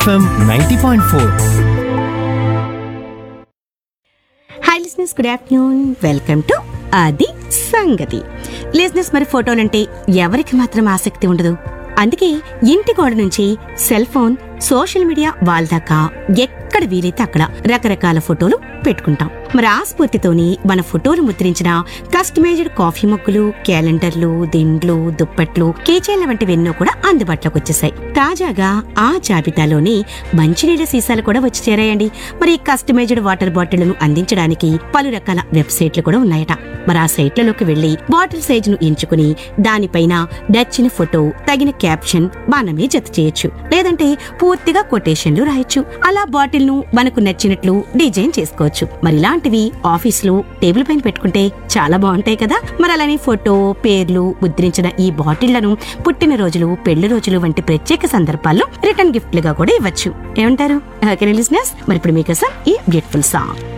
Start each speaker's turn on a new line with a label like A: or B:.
A: FM ninety point four
B: hi listeners good afternoon welcome to అది సంగతి లిస్నెస్ మరి ఫోటోలంటే ఎవరికి మాత్రం ఆసక్తి ఉండదు అందుకే ఇంటి గోడ నుంచి సెల్ ఫోన్ సోషల్ మీడియా వాళ్ళ దాకా ఎక్కడ వీలైతే అక్కడ రకరకాల ఫోటోలు పెట్టుకుంటాం మరి ఆ స్ఫూర్తితోని మన ఫోటోలు ముద్రించిన కస్టమైజ్డ్ కాఫీ మొక్కులు క్యాలెండర్లు దిండ్లు దుప్పట్లు కేచైన్ల వంటివి ఎన్నో కూడా అందుబాటులోకి వచ్చేసాయి తాజాగా ఆ జాబితాలోని మంచినీళ్ళ సీసాలు కూడా వచ్చి చేరాయండి మరి ఈ కస్టమైజ్డ్ వాటర్ బాటిళ్లను అందించడానికి పలు రకాల వెబ్సైట్లు కూడా ఉన్నాయట మరి ఆ సైట్లలోకి వెళ్లి బాటిల్ సైజ్ ను ఎంచుకుని దానిపైన నచ్చిన ఫోటో తగిన క్యాప్షన్ మనమే జత చేయొచ్చు లేదంటే పూర్తిగా కొటేషన్లు రాయొచ్చు అలా బాటిల్ ను మనకు నచ్చినట్లు డిజైన్ చేసుకోవచ్చు మరి ఇలాంటివి ఆఫీస్ లో టేబుల్ పైన పెట్టుకుంటే చాలా బాగుంటాయి కదా మరి అలానే ఫోటో పేర్లు ముద్రించిన ఈ బాటిళ్లను పుట్టినరోజులు పెళ్లి రోజులు వంటి ప్రత్యేక సందర్భాల్లో రిటర్న్ గిఫ్ట్లుగా కూడా ఇవ్వచ్చు ఏమంటారు ఓకే లిజినెస్ మరి ఇప్పుడు మీకోసం ఈ బ్యూటిఫుల్ సాంగ్